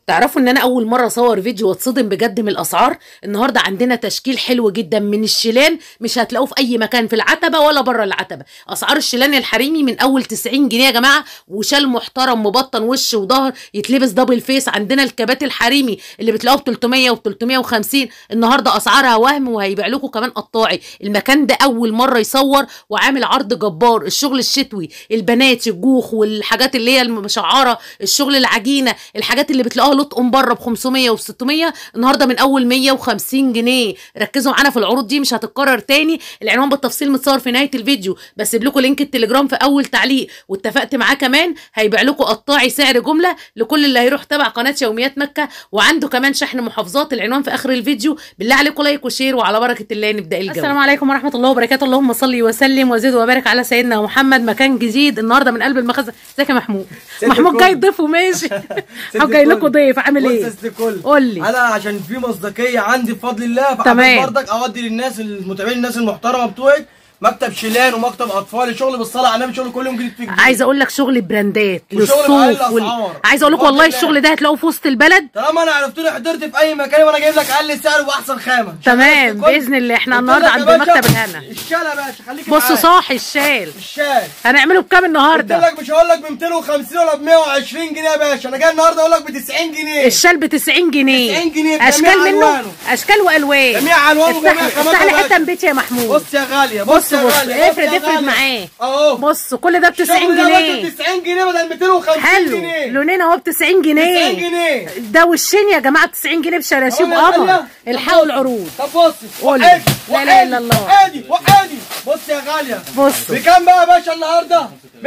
تعرفوا ان انا اول مره اصور فيديو واتصدم بجد من الاسعار النهارده عندنا تشكيل حلو جدا من الشيلان مش هتلاقوه في اي مكان في العتبه ولا بره العتبه اسعار الشيلان الحريمي من اول 90 جنيه يا جماعه وشال محترم مبطن وش وظهر يتلبس دبل فيس عندنا الكبات الحريمي اللي بتلاقوه ب 300 و 350 النهارده اسعارها وهم وهيبيع لكم كمان قطاعي المكان ده اول مره يصور وعامل عرض جبار الشغل الشتوي البنات الجوخ والحاجات اللي هي المشعره الشغل العجينه الحاجات اللي بتلاقوها لطقم بره ب 500 و 600 النهارده من اول 150 جنيه ركزوا معانا في العروض دي مش هتتكرر تاني العنوان بالتفصيل متصور في نهايه الفيديو بسيب لكم لينك التليجرام في اول تعليق واتفقت معاه كمان هيبيع لكم قطاعي سعر جمله لكل اللي هيروح تبع قناه يوميات مكه وعنده كمان شحن محافظات العنوان في اخر الفيديو بالله عليكم لايك وشير وعلى بركه الله نبدا الجو السلام عليكم ورحمه الله وبركاته اللهم صل وسلم وزد وبارك على سيدنا محمد مكان جديد النهارده من قلب المخزن ازيك يا محمود ست محمود الكل. جاي ضيف وماشي ست محمود جاي الكل. لكم ضيف عامل بص ايه يا ست الكل قول لي. انا عشان في مصداقيه عندي بفضل الله تمام. فحبيت برضك اودي للناس المتابعين الناس المحترمه بتوعك مكتب شيلان ومكتب اطفال شغل بالصلاه على النبي شغل كل يوم جديد في جديد عايزه اقول لك شغل براندات وشغل بأقل للصوف وال... الأسعار. عايزه اقول لك بفضل والله الله. الشغل ده هتلاقوه في وسط البلد طالما انا عرفتوني حضرت في اي مكان وانا جايب لك اقل سعر واحسن خامه تمام، شغال في الكل. بإذن الله. إحنا قلت النهاردة لك يا عند باشا، مكتب الهنا. الشال يا باشا خليك بص معايا. صاحي الشال الشال هنعمله بكام قلت النهارده لك مش هقول لك ب 250 ولا ب 120 جنيه يا باشا انا جاي النهارده اقول لك ب 90 جنيه الشال ب 90 جنيه 90 جنيه بجميع اشكال منه ألوانه. اشكال والوان جميع ألوانه وجميع افتح خاماته افتح لي يا حته باشا. من بيتي يا محمود بص يا غاليه بص يا بص غالية، افرد يا افرد غالية. معاه اهو بص كل ده ب 90 الشغل ده جنيه بدل 90 جنيه بدل 250 حلو جنيه لونين اهو ب 90 جنيه 90 جنيه ده وشين يا جماعه ب 90 جنيه بشراشيب تمام يا قمر غالية؟ الحقوا طب بص. العروض طب بص قول لي. وحادي لا إله إلا الله. وحادي وحادي بص يا غاليه بص بكام بقى يا باشا النهارده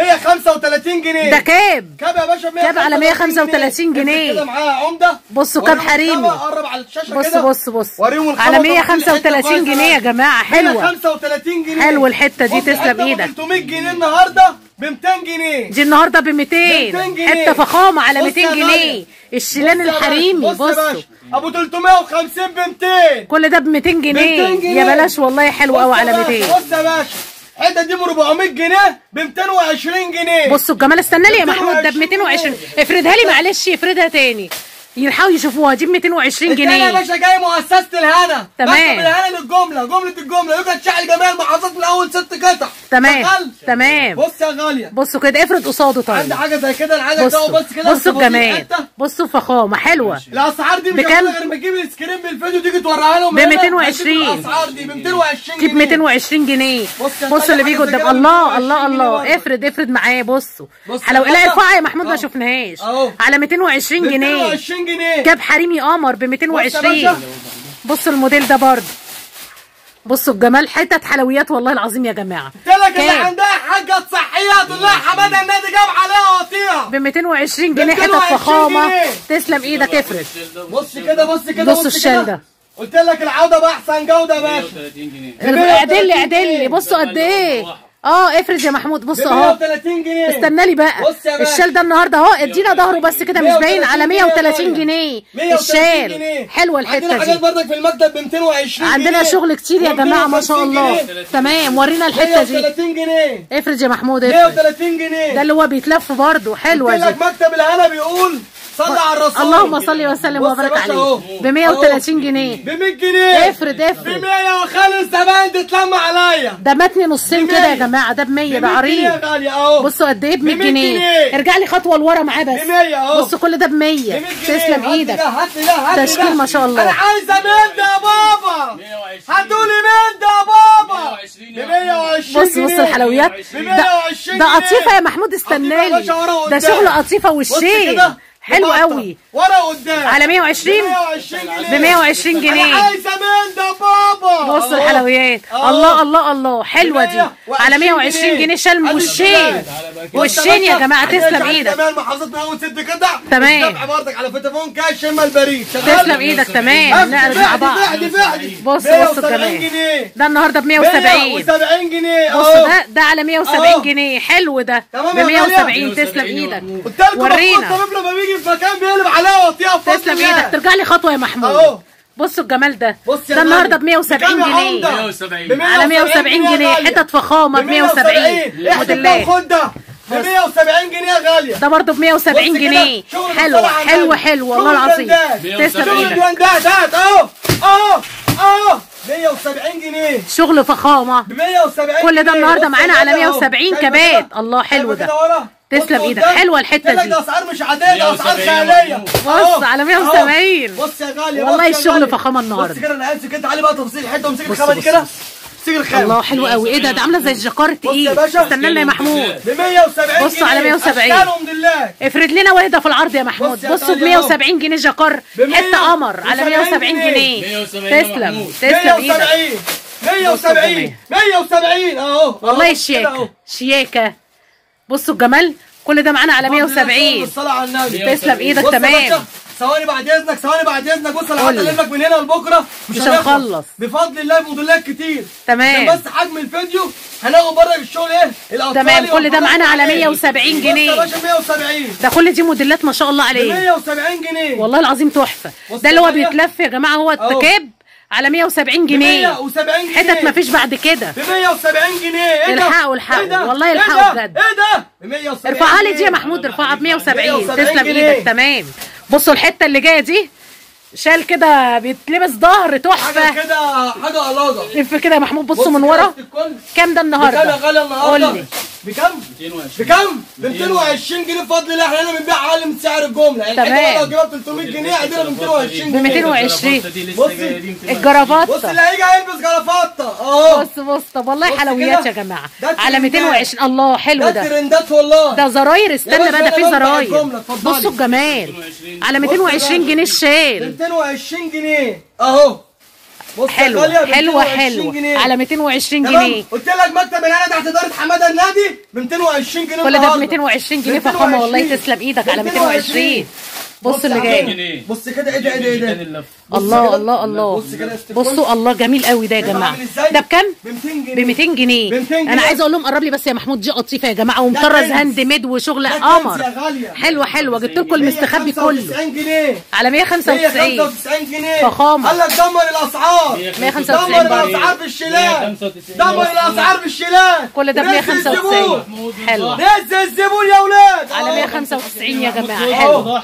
135 جنيه ده كاب كاب يا باشا كاب على 135 جنيه. كده معاها عمده بصوا كاب وريهم حريمي. الخامة، قرب على الشاشه بص كده بص بص وريهم الخامة على طبعاً في 135 الحتة جنيه يا كويسة. جماعه حلوه 135 جنيه حلوة الحتة دي، بص تسلم الحتة ب إيدك. 300 جنيه النهارده ب 200 جنيه دي النهارده ب 200 200 جنيه. حته فخامه على بص 200 يا جنيه غالية. الشيلان بص يا باشا، الحريمي بص يا بصوا باشا ابو 350 ب 200 كل ده ب 200 جنيه 200 جنيه. يا بلاش والله حلو قوي بص يا على باشا، 200 بص يا باشا الحته دي ب 400 جنيه ب 220 جنيه بصوا الجمال استنى لي يا محمود ده ب 220 220 افردها لي معلش افردها تاني يلحقوا يشوفوها دي ب 220 التاني يا جنيه باشا جاي مؤسسه الهنا تمام. مكتب الهنا للجمله جمله الجمله يوجد شحن جميع المحافظات من اول ست قطع تمام شغال؟ تمام بص يا غاليه بصوا كده افرد قصاده عندي طيب حاجه زي كده انا عايزك تقف بصوا بس كده بصوا بص بص الجمال الحتة. بصوا فخامه حلوه الاسعار دي مش بكام؟ هقولها غير ما تجيب السكرين بالفيديو تيجي توريها لهم ب هنا. 220. هتشوف الاسعار دي ب 220 دي ب 220 جنيه بص يا بصوا اللي غالية، بيجوا حاجة زي قدام كده ب الله 220 الله جنيه الله برضه. افرد افرد معايا بصوا بص حلو يا لا غالية. ارفعها يا محمود ما أهو. شفناهاش أهو. على 220 جنيه 220 جنيه جاب حريمي قمر ب بص يا 220 باشا. بصوا الموديل ده برضه بصوا الجمال حتت حلويات والله العظيم يا جماعه قلت لك اللي كام؟ عندها حاجه صحيه تقول لها حماده النادي جاب عليها قطيعه ب 220 جنيه حتت 220 فخامه جنيه. تسلم ايدك افرد بص كده بص كده بصوا بص الشال كده. ده. قلت لك العوده باحسن جوده يا باشا 130 جنيه اعدل لي اعدل لي بصوا قد ايه اه افرد يا محمود ب بصوا اهو 130 جنيه استنى لي بقى بص يا باشا. الشال ده النهارده اهو ادينا ظهره بس كده مش باين على 130 جنيه 130 الشال جنيه. حلوه عندنا الحته حاجات دي برضك في المكتب ب 220 عندنا جنيه. شغل كتير يا جماعه ما شاء 250 الله جنيه. تمام ورينا الحته دي 130 جنيه افرد يا محمود افرد 130 جنيه ده اللي هو بيتلف برضه حلوه قلت دي لك مكتب الهنا بيقول صلى على الرسول اللهم صل وسلم بص يا وبارك باشا عليه أهو. ب 130 جنيه ب 100 جنيه افرد ب افرد 100 وخلي الزباين تتلم عليا ده متني نصين ب كده يا 100. جماعه ده ب 100 ب ده 100 جنيه يا عريض غالية اهو بصوا قد ايه ب 100 ب 100 جنيه جنيه. ارجع لي خطوه لورا معاه ب بس 100 اهو بصوا كل ده ب 100 ب 100 جنيه. تسلم هات لي ايدك ده هات لي ده هات لي تشكيل ده. ما شاء الله. انا عايزه من ده يا بابا 120 هاتوا لي من ده يا بابا 120 ب 120 بص بص جنيه. الحلويات ب ده 120 ده جنيه. قطيفه يا محمود قطيفة استنى يا لي باشا ورا ده قدام. شغل قطيفه بص وشين كده. حلو مبطل. قوي ورا قدام على 120 ب 120 جنيه ب 120 جنيه. انا عايزه من ده يا بابا بصوا أهو. الحلويات أهو. الله الله الله حلوه دي 120 على 120 جنيه شال عندي وشين الجمال. وشين يا جماعه تسلم ايدك كمان محافظات من اول ست قطع تمام. الدفع برضك على فودافون كاش شم البريد شغال تسلم ايدك تمام نعرض مع بعض فعدي فعدي بص بص 170 الجمال جنيه ده النهارده ب 170 170 جنيه بص اهو ده ده على 170 أهو. جنيه حلو ده تمام ب يا غالية. 170 تسلم ايدك قلت لكم ورينا. محمود طبيب لما بيجي في مكان بيقلب عليها وطيها بفضل تسلم الله. ايدك ترجع لي خطوه يا محمود اهو بصوا الجمال ده بص يا ده النهارده ب غالي. 170 بكام يا جنيه عمدة؟ 170. ب على 170 يا جنيه غالية. حتت فخامه ب 170 احنا موديلات خد ده ب 170 جنيه يا غاليه ده برضه ب 170 بص كده، جنيه شغل حلوه بالصلاة على حلوه النبي. حلوه شغل والله العظيم براندات. تسلم شغل ايدك براندات هات اهو اهو اهو 170 جنيه شغل فخامه ب 170 كل ده جنيه. النهارده بص معانا كده على أهو. 170 شايفة كبات. كده؟ الله حلو شايفة ده. كده ورا؟ تسلم بص إيدك. قدام. حلوة الحتة قلت لك دي. ده اسعار مش عاديه ده اسعار 170 خياليه محمود. أهو. بص على أهو. 170. بص يا غاليه والله بص يا الشغل غالية. فخامة النهاردة. بص كده انا امسك كده تعالي بقى تفصيل حته وامسك بص الخامه دي بص كده بص. امسك الخامه الله حلو قوي ايه ده ده عامله زي الجاكار بص يا تقيل باشا. استنى لنا يا محمود ب 170 بصوا على جنيه. 170. اشكالهم لله افرد لنا واحده في العرض يا محمود بص يا بصوا ب غالية أهو. 170 جنيه جاكار ب 100 حته قمر على 170 جنيه. جنيه 170 يا تسلم محمود. تسلم ايدك 170 170 170 اهو والله أهو. كده الشياكه أهو. شياكه بصوا الجمال كل ده معانا على فضل الله 170 بالصلاة على النبي تسلم ايدك بص يا تمام باشا، ثواني بعد اذنك ثواني بعد اذنك بص انا قول لي. هكلمك من هنا لبكره مش هنخلص. بفضل الله موديلات كتير تمام. عشان بس حجم الفيديو هناخد بره الشغل ايه الاطفال تمام، كل ده يوفروا معانا على عليه. 170 بص جنيه. يا باشا 170 ده كل دي موديلات ما شاء الله ب عليه 170 جنيه والله العظيم تحفه بص ده اللي هو يا غالية. بيتلف يا جماعه هو أهو. التكاب على 170 ب جنيه 170 جنيه حتت ما فيش بعد كده ب 170 جنيه ايه ده؟ الحقوا، الحقوا. إيه ده؟ والله إيه الحقوا ده؟ بجد. ايه ده؟ ب 170 ارفعها لي دي يا جنيه. محمود ارفعها ب 170 170 تسلم جنيه. ايدك تمام بصوا الحته اللي جايه دي شال كده بيتلبس ظهر حاجه تحفه كده حاجه الاجه لف كده يا محمود بصوا بص من كده ورا وسط الكل. كام ده بكام يا النهارده غالي النهارده؟ قول لي بكام؟ 220 بكام؟ ب 220 جنيه بفضل الله احنا هنا بنبيع اقل من سعر الجمله يعني تمام. الحته لو جبت 300 جنيه عندنا ب 220 ب جنيه 220. بصي. بص الجرافطه اللي هيجي هيلبس جرافطه اهو بص بص طب والله بص حلويات كده. يا جماعه ده على ترندات. 220 الله حلو ده ده ترندات والله ده زراير استنى باشا بقى ده أنا في بنفع زراير الجملة، اتفضلي. بصوا الجمال 220. على بص 220 بقى. جنيه ب الشال 220 جنيه اهو بص يا حلوه غالية، ب حلوه 220 حلوه جنيه. على 220 تمام جنيه قلت لك مكتب الهنا تحت اداره حماده النادي ب 220 جنيه كل ده ب النهاردة. 220 جنيه 220. فخامه والله تسلم ايدك على 220 بص اللي يا جاي عم. جنيه. بص كده ايه ده ايه ده ايه ده بص الله كده. الله الله بص كده يا ست الكل. بصوا الله جميل قوي ده يا شايف جماعه عامل إزاي؟ ده بكام ب 200 جنيه ب 200 جنيه ب 200 انا جنيه. عايزه اقول لهم قرب لي بس يا محمود دي قطيفه يا جماعه ومطرز كنز. هاند ميد وشغل ده كنز قمر يا غالية. حلوه حلوه جبت لكم المستخبي كله 195 جنيه على 195 195 جنيه فخامة. قال لك دمر الاسعار 195 دمر الاسعار في الشيلان 195 دمر الاسعار في الشيلان كل ده ب رزق الزبون. 195 حلو رزق الزبون يا اولاد على أهو. 195 يا جماعه أهو. حلو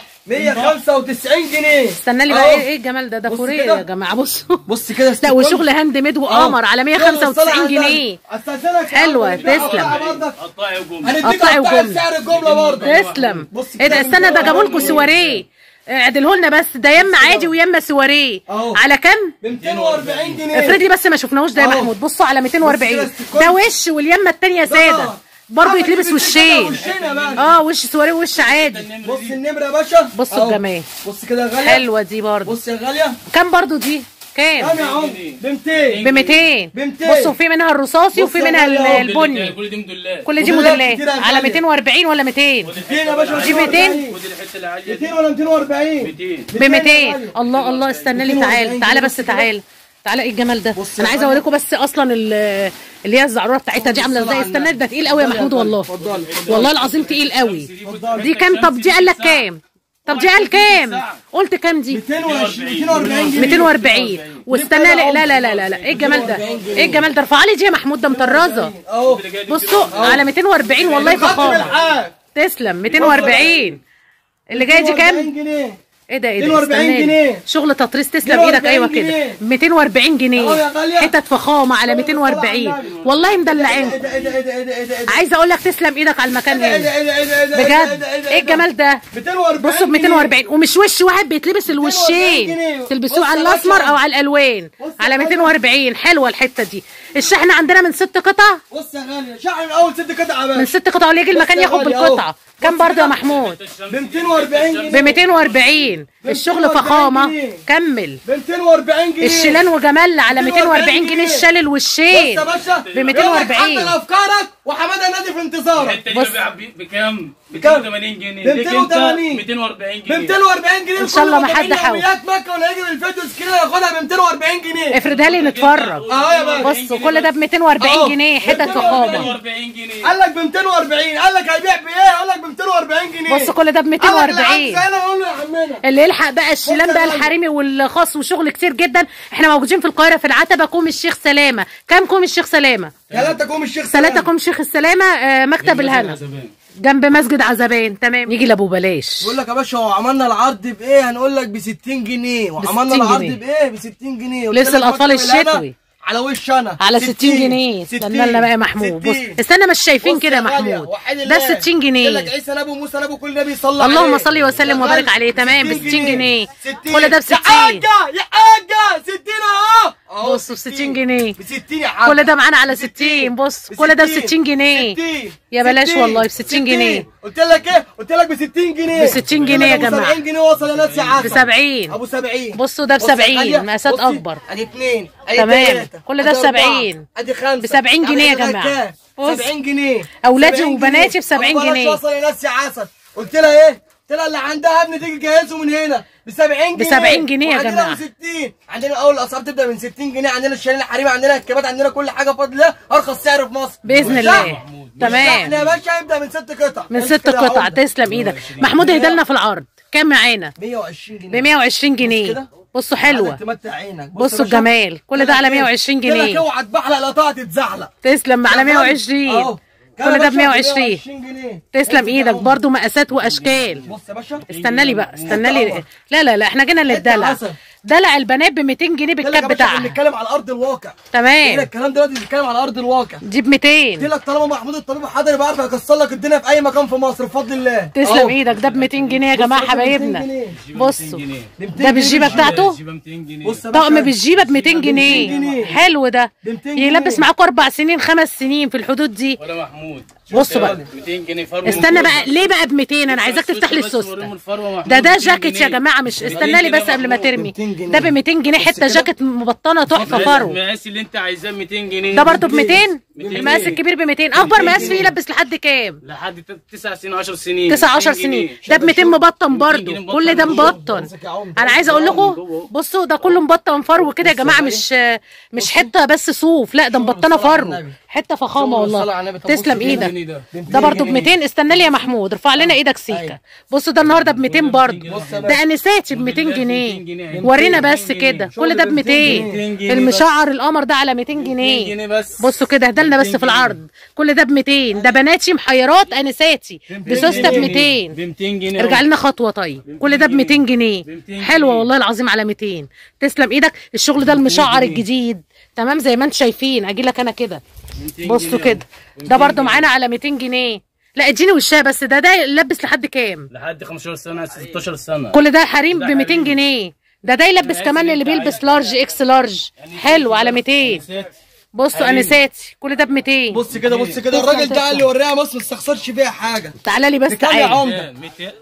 195 جنيه استنى لي بقى أهو. ايه ايه الجمال ده ده بص كوريه كده. يا جماعه بصوا بص كده يا ست لا الكل. وشغل هاند ميد وقمر على 195 جنيه استاذنك حلوة، تسلم. قطاعي وجمله هنديك قطعي قطعي وجملة. سعر الجمله برضه تسلم بص ايه ده كده استنى ده من جابوا جوه لكم جميل. سواريه اعدله لنا بس ده ياما عادي وياما سواريه أهو. على كام ب 240 جنيه افرضي بس ما شفناهوش ده يا أهو. محمود بصوا على 240 بص كده ده وش واليمه التانيه ساده ده. برضه آه، يتلبس بتلبس وشين وشين يا باشا. اه وش سواريه ووش عادي بص النمره يا باشا بصوا أهو. الجمال. بص كده يا غاليه حلوه دي برضه بص يا غاليه كام برضه دي كام كام يا عم ب 200 ب 200 ب 200. بصوا في منها الرصاصي بص وفي يا منها غالية أهو. ال- البني كل دي موديلات كل دي موديلات موديلات كتير يا على غالية. 240 ولا 200 200 يا باشا دي 200. ودي الحته العاليه 200 ولا 240 200 ب 200 الله الله استنى لي 240 تعالى تعالى جنيه بس بس كده. تعالى تعالى ايه الجمال ده بص انا يا عايزه غالية. اوريكم بس اصلا ال- اللي هي الزعروره بتاعتها دي عامله ازاي استنى لي ده تقيل قوي يا محمود والله اتفضلي والله العظيم تقيل قوي اتفضلي دي كام طب دي قال لك كام طب دي قال كام قلت كام دي 220 240 جنيه 240 واستنى لي لا لا لا لا لا ايه الجمال ده ايه الجمال ده ارفع لي دي يا محمود ده مطرزه اهو بصوا على 240 والله خدت فخامه بالحق تسلم 240 اللي جاي دي كام 240 جنيه ايه ده ايه ده 240 استنى لي. جنيه. شغل تطريز تسلم 240 ايدك ايوه جنيه. كده 240 أهو جنيه يا غالية. حتت فخامه على أهو 240 طلع النبي. والله ايه مدلعينكم ده ايه ده ايه ده ايه ده ايه ده ايه ده عايزه اقول لك تسلم ايدك على المكان ايه ده هنا ايه ده ايه ده ايه ده بجد ايه الجمال ده 240 بصوا ب 240 ومش وش واحد بيتلبس جنيه. الوشين تلبسوه بص على يا باشا. الاسمر او على الالوان بص يا على باشا. 240 حلوه الحته دي الشحن عندنا من ست قطع بص يا غاليه شحن من اول ست قطع من بس ست قطع واللي يجي المكان يا ياخد غالية أهو. بالقطعه كام بص برضه يا كده. محمود ب 240 ب جنيه 240 الشغل 240 فخامه جنيه. كمل ب 240 جنيه الشيلان وجمال على 240 جنيه جنيه. الشال بص الوشين يا باشا ب 240. حضر افكارك وحماده نادي في انتظارك الحته دي بص. ببيع ب- بكام؟ ب بكام؟ 280 جنيه ب 280. 240 ب جنيه 240 جنيه إن شاء الله ما حد كل حاول. يوميات مكه ولا يجي من الفيديو سكرين ياخدها ب 240 جنيه افردها لي نتفرج اهو يا باشا بصوا كل ده ب 240 أهو. جنيه حتت 240. فخامه 240 جنيه قال لك ب 240 قال لك هيبيع بايه قال لك ب 240 جنيه بصوا كل ده ب قال لك 240 العكس انا اقول له يا عمنا اللي يلحق بقى الشيلان بص يا بقى غالي. الحريمي والخاص وشغل كتير جدا احنا موجودين في القاهره في العتبه كوم الشيخ سلامه كام كوم الشيخ سلامه ثلاثة كوم الشيخ ثلاثة سلام. كوم شيخ السلامه آه، مكتب الهنا جنب مسجد عزبان تمام يجي لابو بلاش بقول لك يا باشا هو عملنا العرض بايه هنقول لك ب 60 جنيه وعملنا 60 العرض جنيه. بايه ب 60 جنيه قلت لبس لك الأطفال مكتب الهنا الشتوي. على وش انا على 60 جنيه استنى لنا بقى يا محمود بص استنى مش شايفين كده يا محمود ده 60 قلت لك جنيه عيسى نبي موسى نبي كل نبي صلى اللهم عليه. صل وسلم شغال وبارك عليه. تمام، ب 60 جنيه. 60 كل ده ب 60. يا حاجه يا حاجه 60 اهو اهو بصوا ب 60 جنيه. ب 60 يا حاجه كل ده معانا على 60 بص كل ده ب 60 جنيه 60. يا بلاش 60. والله ب 60 جنيه. قلت لك ايه قلت لك ب 60 جنيه ب 60 جنيه يا قلت لك أبو جماعة. 70 جنيه وصل يا ناس يا عسل ب 70. ابو 70 بصوا ده ب بص يا 70 غالية، مقاسات بصي، أكبر. ادي اثنين ادي تمام. ثلاثة، كل ده ادي ب أربعة، 70. ادي خمسة ب 70 جنيه يا تعالى جماعة. كام؟ بص. 70 جنيه أولادي 70 وبناتي جنيه. ب 70 أبو بلاش جنيه. وصل يا ناس يا عسل قلت لها ايه؟ قلت لها اللي عندها ابن تيجي جهزه من هنا ب 70 جنيه ب 70 جنيه يا وعندنا جماعة. ب 60 عندنا اول الاسعار تبدا من 60 جنيه عندنا الشالين الحريمي عندنا الكبات عندنا كل حاجه بفضل الله ارخص سعر في مصر باذن والشحن- الله والشحن تمام يا باشا يبدا من ست قطع من بس ست كده قطع عمدة. تسلم ايدك محمود اهدالنا في العرض كام معانا 120 جنيه ب 120 بص جنيه كده. بصوا عايزك حلوه تمتع عينك بص بصوا يا باشا. الجمال كل ده على قلت لك 120 إيه؟ قلت لك جنيه اوعى تبحلق لا تقع تتزحلق تسلم على أهو. 120 كده كل يا ده ب باشا 120 جنيه تسلم امسك يا ايدك عم. برضو مقاسات واشكال بص يا باشا استنى لي بقى استنى لي قمر. لا لا لا احنا جينا للدلع عسل. دلع البنات ب 200 جنيه قلت لك بالكاب يا باشا بتاعها بنتكلم على ارض الواقع قلت لك تمام الكلام دلوقتي بنتكلم على ارض الواقع دي ب قلت 200 لك طالما محمود الطبيب حاضر يبقى عارف هيكسر لك الدنيا في اي مكان في مصر بفضل الله تسلم أهو. ايدك ده ب 200 جنيه يا بص جماعه يا باشا ب 200 حبايبنا جنيه. بصوا ب 200 ده بالجيبه جنيه. بتاعته جيبه 200 جنيه بص يا باشا طقم بالجيبه ب 200 جنيه. جنيه حلو ده ب 200 يلبس جنيه. معاكم اربع سنين خمس سنين في الحدود دي ولا محمود بصوا بقى 200 جنيه فرو استنى بقى ليه بقى ب 200 انا عايزاك تفتح لي السوسته ده ده جاكيت يا جماعه مش استنى لي بس قبل ما ترمي 200 جنيه. ده ب 200 جنيه حته كده. جاكيت مبطنه تحفه فرو المقاس اللي انت عايزاه 200 جنيه ده برضه ب 200 200. المقاس الكبير ب 200 اكبر مقاس فيه يلبس لحد كام لحد 9 سنين 10 سنين 9 10 200 سنين جنيه. ده ب 200 مبطن 200 برضه جنيه كل ده مبطن. مبطن امسك يا عمده. انا عايزه اقول لكم جوه. بصوا ده كله مبطن فرو كده يا جماعه مش مش حته بس صوف لا ده مبطنه الصلاة على فرو النبي. حته فخامه شغل الصلاة والله على النبي. طب بص تسلم كده. ايدك جنيه ده. ده برضه ب 200 استنى لي يا محمود ارفع لنا ايدك سيكه أيوة. بصوا ده النهارده ب 200 برضه بص يا ده انساتي ب 200 200 جنيه جنيه. ورينا 200 بس جنيه. كده شغل كل ده ب ب 200 200 جنيه المشعر القمر ده على 200 200 جنيه جنيه بس بصوا كده اهدالنا بس 200 في العرض كل ده ب 200 ده بناتي محيرات انساتي بسوسته ب 200 ب 200 جنيه ارجع لنا خطوه طيب كل ده ب 200 جنيه ب 200 حلوه جنيه. والله العظيم على 200 تسلم ايدك الشغل ده المشعر جنيه. الجديد تمام زي ما انتم شايفين اجي لك انا كده 200 بصوا جنيه. كده ده برضو معانا على 200 جنيه لا اديني وشها بس ده ده يلبس لحد كام لحد 15 سنه 16 سنه كل ده حريم ب ده 200 حريم. جنيه ده ده يلبس مقاس كمان اللي اللي انت بيلبس عايزه. لارج اكس لارج حلو على 200 بصوا حريم. انساتي كل ده ب 200 بص كده بص كده الراجل ده قال لي وريها مصر ما استخسرش فيها حاجه تعالى لي بس بكام يا تعالى عمده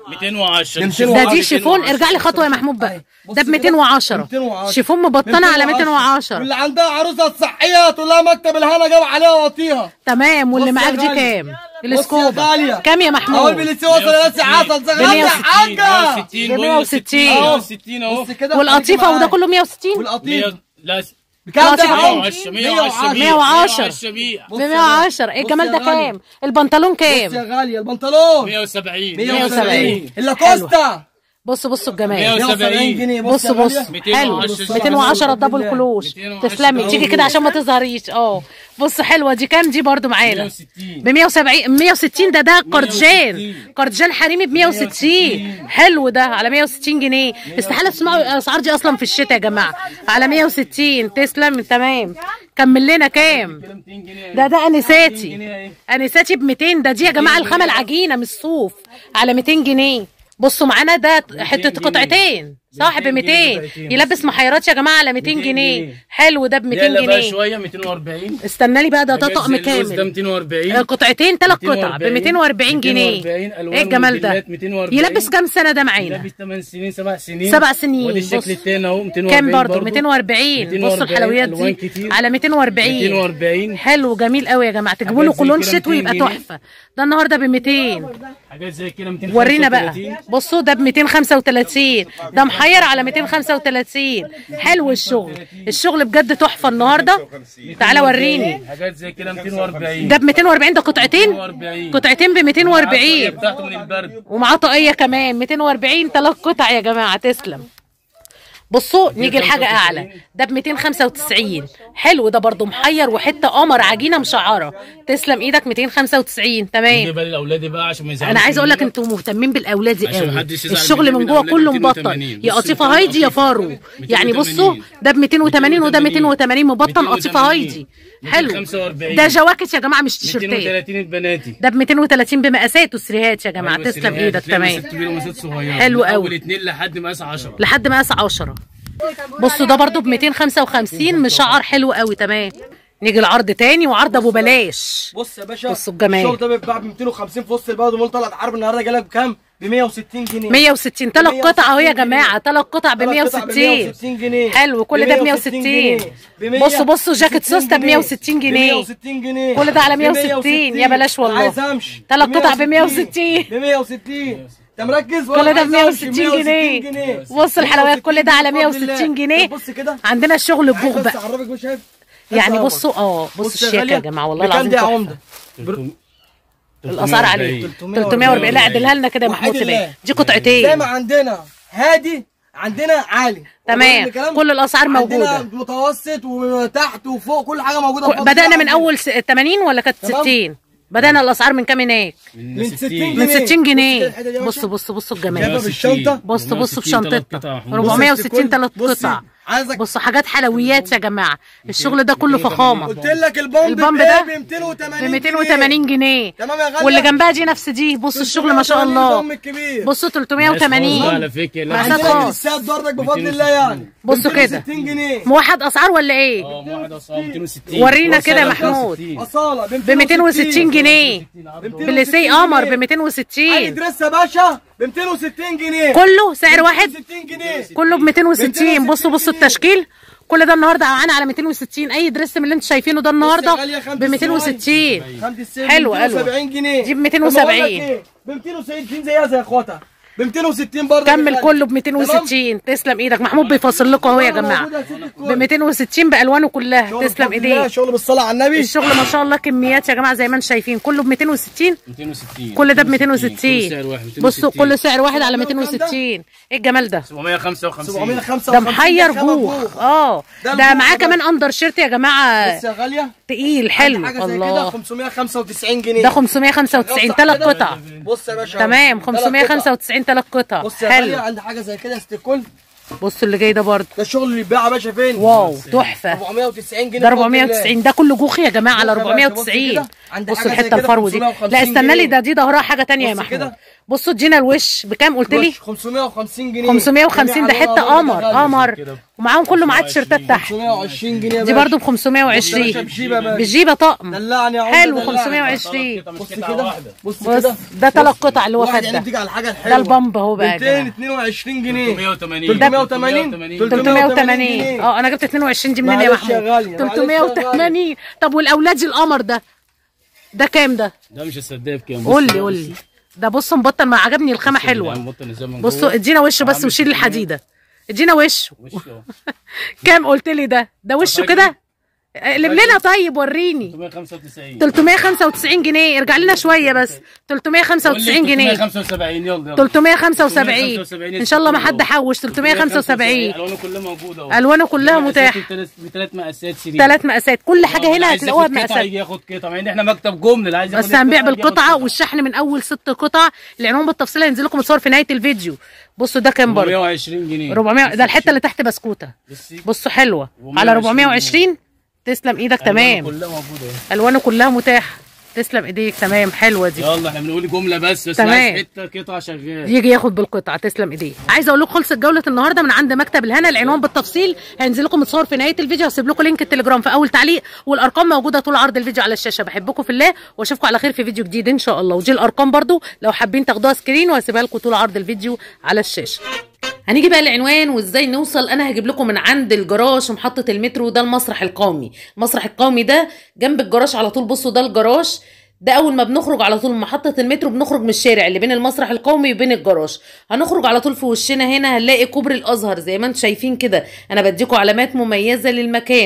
210 ده دي شيفون ارجع لي خطوه يا محمود بقى ده ب 210 210. شيفون مبطنه على 210 واللي عندها عروسه صحيه تقول لها مكتب الهنا جاب عليها واطيها تمام واللي بص يا معاك دي غالية. كام بص يا السكوبا غالية. كام يا اهو محمود البليتي وصل يا ناس عسل زغلال يا حاجه 160 160. 160 اهو بص كده والقطيفه خليكي وده معايا. كله 160 والقطيفه مية- لا بكام ده يا خلاص يا عم 110 110 110. 110 بيع ب 110 ايه بص الجمال يا ده غالية. كام البنطلون بص يا كام غاليه البنطلون 170 170 اللاكوستا بصوا بصوا الجمال 170 جنيه بص يا بص غالية. حلو 210 210 الدبل كلوش 210 تسلمي تيجي كده عشان ما تظهريش اه بص حلوه دي كام دي برضو معانا 160 ب 170 160 ده ده كارديجان كارديجان حريمي ب 160 حلو ده على 160 جنيه استحاله تسمعوا الاسعار دي اصلا في الشتاء يا جماعه على 160 تسلم تمام كمل لنا كام 200 جنيه ده ده انساتي جنيه اهي. انساتي ب 200 ده دي يا جماعه الخامه العجينه مش صوف على 200 جنيه بصوا معانا ده حته جنيه. قطعتين صح ب 200 200 جنيه قطعتين. يلبس محيرات يا جماعه على 200 200 جنيه جنيه. حلو ده ب 200 يلا بقى جنيه شويه 240 استنى لي بقى ده ده حاجات طقم زي اللوز ده كامل 240 آه، قطعتين ثلاث قطع ب 240 جنيه 240 ألوان ايه الجمال ده وموديلات 240. يلبس كام سنه ده ده معانا ب 8 سنين 7 سنين سبع سنين. ودي بص. الشكل التاني اهو 240 كام برضه برضه 240 بصوا 240 الحلويات ألوان دي كتير. على 240 240 حلو جميل قوي يا جماعه تجيبوا له حاجات زي كلون كده شتوي 200 يبقى جنيه. تحفه ده النهارده ب 200 حاجات زي كده 235 ورينا بقى بصوا ده ب 235 ده محير على 235 حلو الشغل الشغل بجد تحفه النهارده تعالى وريني حاجات زي كده 240 ده ب 240 ده قطعتين 240 قطعتين ب الطاقية 240 بتاعته من البرد ومعاه طاقيه كمان 240 ثلاث قطع يا جماعه تسلم بصوا نيجي لحاجه اعلى ده ب 295 حلو ده برضو محير وحته قمر عجينه مشعره تسلم ايدك 295 تمام نجيب بقى لاولادي بقى عشان ما يزعلوش انا عايزه اقول لك مننا. انتوا مهتمين بالاولاد عشان قوي محدش يزعل الشغل مني من من جوه أولادي كله 280. مبطن يا بص قطيفه كده هايدي يا قطيفة. فارو يعني بصوا 280. ده ب 280 وده 280 مبطن قطيفه 280. هايدي حلو 245. ده جواكت يا جماعه مش تيشيرتات 230 البناتي ده ب 230 بمقاسات وسريهات يا جماعه أيوة، تسلم سريهات. ايدك تلاقي تمام مقاسات كبيره ومقاسات صغيره حلو من قوي. اول اتنين لحد مقاس 10 لحد مقاس 10 بصوا ده برضو ب 255 مشعر حلو قوي تمام نيجي العرض تاني وعرض ابو بلاش بص يا باشا بصوا الجمال. الشغل ده بيتباع ب 250 في وسط البلد ومول طلعت عرض النهارده جالك بكام؟ ب 160 جنيه 160 ثلاث قطع اهو يا 160 جماعه ثلاث قطع ب تلات قطع 160 160 جنيه حلو كل ده ب 160 بصوا بصوا جاكيت سوسته ب 160 جنيه 160 جنيه كل ده على ب 160 يا بلاش والله. عايز امشي تلات قطع ب 160. ب 160 انت مركز كل ده ب 160 جنيه بص الحلويات كل ده على 160 جنيه بص كده عندنا الشغل عايز ببوغ بس بقى اعرفك مش شايف يعني بس بصوا اه بصوا بص يا الشياكه غالية، يا جماعه والله بكام العظيم دي يا تحفة. عمده الاسعار عليه 340. 340 لا اعدلها لنا كده يا وحيد محمود الله. تبقى دي زي ما قطعتين عندنا هادي عندنا عالي تمام. وكل الكلام كل الأسعار موجودة. عندنا متوسط وتحت وفوق كل حاجه موجوده كل- بفضل بدانا الله من اول س- 80 ولا كانت تمام. 60 بدانا الاسعار من كام هناك من 60 من جنيه. 60 جنيه بص كده الحتة دي يا بصوا باشا. بصوا بصوا جايبها الجمال بالشنطة. بصوا بصوا في 460 تلات شنطتنا قطع. 460 بص ثلاث بصي، قطع عايزك بصوا حاجات حلويات يا جماعه الشغل ده كله فخامه قلت لك البامب البامب بإيه؟ ده ب 280 ب 280 جنيه تمام يا غالية واللي جنبها دي نفس دي بصوا الشغل ما شاء الله البامب الكبير بصوا على 380 فكره لا مقاسات عندنا خاص. جنسات برضك بفضل الله يعني بصوا كده. 260 جنيه موحد اسعار ولا ايه اه واحد اصلا 260 ورينا كده يا وصلنا محمود. 260. اصاله ب 260 جنيه بليسي قمر ب عادي 260 دريس يا باشا ب 260 جنيه كله سعر واحد 260 جنيه كله ب 260 بصوا بصوا جنيه. التشكيل كل ده النهارده معانا على 260 اي دريس من اللي انتوا شايفينه ده النهارده غالية خمسة ب 260 خمسة السن حلو، ب حلو. 270 جنيه دي ب 270. ب 260 زيها زي اخواتها ب 260 برضه كمل كله ب 260 تسلم ايدك محمود بيفصل لكم اهو يا جماعه ب 260 بالوانه كلها تسلم ايديك شغل بالصلاه على النبي الشغل ما شاء الله كميات يا جماعه زي ما انتم شايفين كله ب 260 260 كل ده ب كل سعر 260 واحد 260. بصوا كل سعر واحد على كل ده؟ 260 ايه الجمال ده 755 755 ده محير خامة جوه اه ده ده الجوخ معاه ده. كمان اندر شيرت يا جماعه بص يا غاليه تقيل حلو حاجه زي كده الله 595 جنيه ده 595 ثلاث قطع بص يا باشا تمام تلات قطع. 595 ثلاث قطع بص يا غاليه حلو عندي حاجه زي كده استيكول بصوا اللي جاي ده برضه ده الشغل اللي بيتباع يا باشا فين واو تحفه 490 جنيه ده 490 ده كله جوخ يا جماعه على بص يا باشا، بص 490 كده. عندي بصوا حاجة زي الحته كده الفرو دي 550 لا استنى لي جنيه. ده دي ظهرها حاجه تانية يا بص محمود كده. بصوا ادينا الوش بكام قلت لي 550 جنيه 550 ده حته قمر قمر كده. ومعاهم كله معاه تيشيرتات تحت 520 جنيه يا دي باشا. برضه ب 520 بجيبة يا باشا. بالجيبه طقم دلعني يا عمده حلو دلعني. 520 بص كده بص بص كده ده ثلاث قطع اللي هو واحد فات يعني ده بتيجي على الحاجه ده الحلوه البامب اهو بقى يا جماعه 222 جنيه 380 380 380 اه انا جبت 22 دي منين يا معلش يا محمود غالية، معلش يا 380 طب والاولاد القمر ده ده كام ده ده مش هصدق بكام قول لي قول لي ده بص مبطن ما عجبني الخامه حلوه بصوا ادينا وشه بس وشيل الحديده ادينا وشه كام قلت لي ده ده وشه كده اقلب لنا طيب وريني 395 395 جنيه ارجع لنا شويه بس 395 جنيه 375 يلا يلا 375 ان شاء الله ما حد حوش 375 الوانه كلها موجوده اهو الوانه كلها متاحه بثلاث مقاسات سرير ثلاث مقاسات كل حاجه هنا هتلاقوها بمقاسات بمقاسات يجي ياخد قطعه مع ان احنا مكتب جمله اللي عايز ياخد بس هنبيع القطعة يجي ياخد بالقطعه قطعة. والشحن من اول ست قطع العنوان بالتفصيل هينزل لكم متصور في نهايه الفيديو بصوا ده كام برضه 420 جنيه 400 ده الحته اللي تحت بسكوته بصي بصوا حلوه 420 على 420 تسلم ايدك تمام كلها موجوده اهي الوانه كلها متاحه تسلم ايديك تمام حلوه دي يلا احنا بنقول جمله بس بس تمام. عايز حته قطعه شغال يجي ياخد بالقطعه تسلم ايديه عايزه اقول لكم خلصت جوله النهارده من عند مكتب الهنا العنوان بالتفصيل هينزل لكم متصور في نهايه الفيديو هسيب لكم لينك التليجرام في اول تعليق والارقام موجوده طول عرض الفيديو على الشاشه بحبكم في الله واشوفكم على خير في فيديو جديد ان شاء الله ودي الارقام برضو لو حابين تاخدوها سكرين وهسيبها لكم طول عرض الفيديو على الشاشه هنيجي بقى العنوان وازاي نوصل انا هجيب لكم من عند الجراج ومحطه المترو ده المسرح القومي المسرح القومي ده جنب الجراج على طول بصوا ده الجراج ده اول ما بنخرج على طول من محطه المترو بنخرج من الشارع اللي بين المسرح القومي وبين الجراج هنخرج على طول في وشنا هنا هنلاقي كوبري الازهر زي ما انتم شايفين كده انا بديكم علامات مميزه للمكان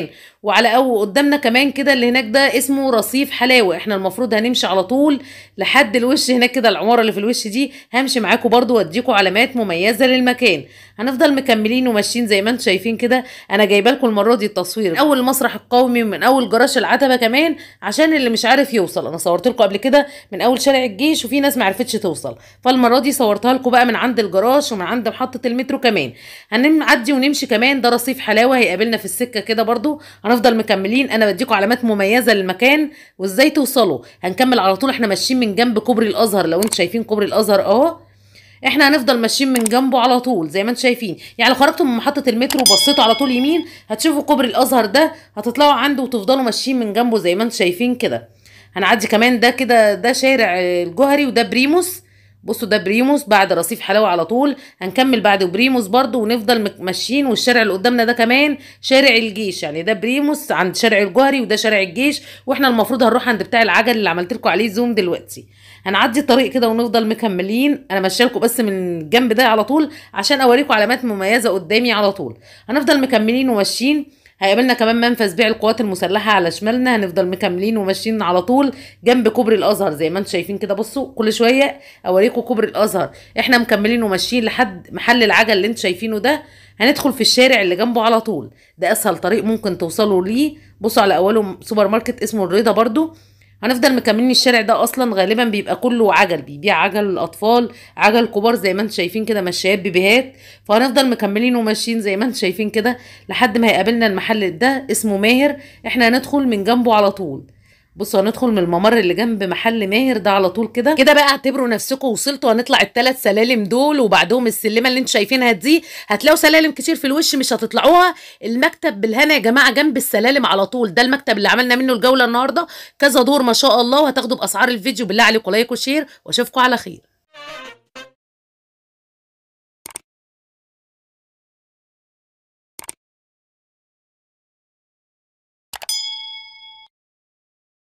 وعلى او قدامنا كمان كده اللي هناك ده اسمه رصيف حلاوه احنا المفروض هنمشي على طول لحد الوش هناك كده العماره اللي في الوش دي همشي معاكم برضو واديكم علامات مميزه للمكان هنفضل مكملين وماشيين زي ما انتم شايفين كده انا جايبه لكم المره دي التصوير من اول المسرح القومي ومن اول جراج العتبه كمان عشان اللي مش عارف يوصل انا صورت لكم قبل كده من اول شارع الجيش وفي ناس ما عرفتش توصل فالمره دي صورتها لكم بقى من عند الجراج ومن عند محطه المترو كمان هنعدي ونمشي كمان ده رصيف حلاوه هيقابلنا في السكه كده برضو هنفضل مكملين انا بديكم علامات مميزه للمكان وازاي توصلوا هنكمل على طول احنا ماشيين من جنب كوبري الازهر لو انتم شايفين كوبري الازهر اهو احنا هنفضل ماشيين من جنبه على طول زي ما انتم شايفين يعني لو خرجتوا من محطه المترو وبصيتوا على طول يمين هتشوفوا كوبري الازهر ده هتطلعوا عنده وتفضلوا ماشيين من جنبه زي ما انتم شايفين كده هنعدي كمان ده كده ده شارع الجوهري وده بريموس بصوا ده بريموس بعد رصيف حلاوه على طول هنكمل بعد بريموس برضو ونفضل ماشيين والشارع اللي قدامنا ده كمان شارع الجيش يعني ده بريموس عند شارع الجوهري وده شارع الجيش واحنا المفروض هنروح عند بتاع العجل اللي عملت لكم عليه زوم دلوقتي هنعدي الطريق كده ونفضل مكملين انا ماشيه لكم بس من الجنب ده على طول عشان اوريكم علامات مميزه قدامي على طول هنفضل مكملين وماشيين هيقابلنا كمان منفذ بيع القوات المسلحه على شمالنا هنفضل مكملين وماشيين على طول جنب كوبري الازهر زي ما انتم شايفين كده بصوا كل شويه اوريكم كوبري الازهر احنا مكملين وماشيين لحد محل العجل اللي انتم شايفينه ده هندخل في الشارع اللي جنبه على طول ده اسهل طريق ممكن توصلوا ليه بصوا على اوله سوبر ماركت اسمه الرضا برضو هنفضل مكملين الشارع ده اصلا غالبا بيبقى كله عجل بيبيع عجل الاطفال عجل كبار زي ما انتم شايفين كده مشايات بيبيهات فهنفضل مكملين وماشيين زي ما انتم شايفين كده لحد ما هيقابلنا المحل ده اسمه ماهر احنا هندخل من جنبه على طول بصوا هندخل من الممر اللي جنب محل ماهر ده على طول كده كده بقى اعتبروا نفسكم وصلتوا هنطلع الثلاث سلالم دول وبعدهم السلمه اللي انتم شايفينها دي هتلاقوا سلالم كتير في الوش مش هتطلعوها المكتب بالهنا يا جماعه جنب السلالم على طول ده المكتب اللي عملنا منه الجوله النهارده كذا دور ما شاء الله وهتاخدوا باسعار الفيديو بالله عليكم لايك وشير واشوفكم على خير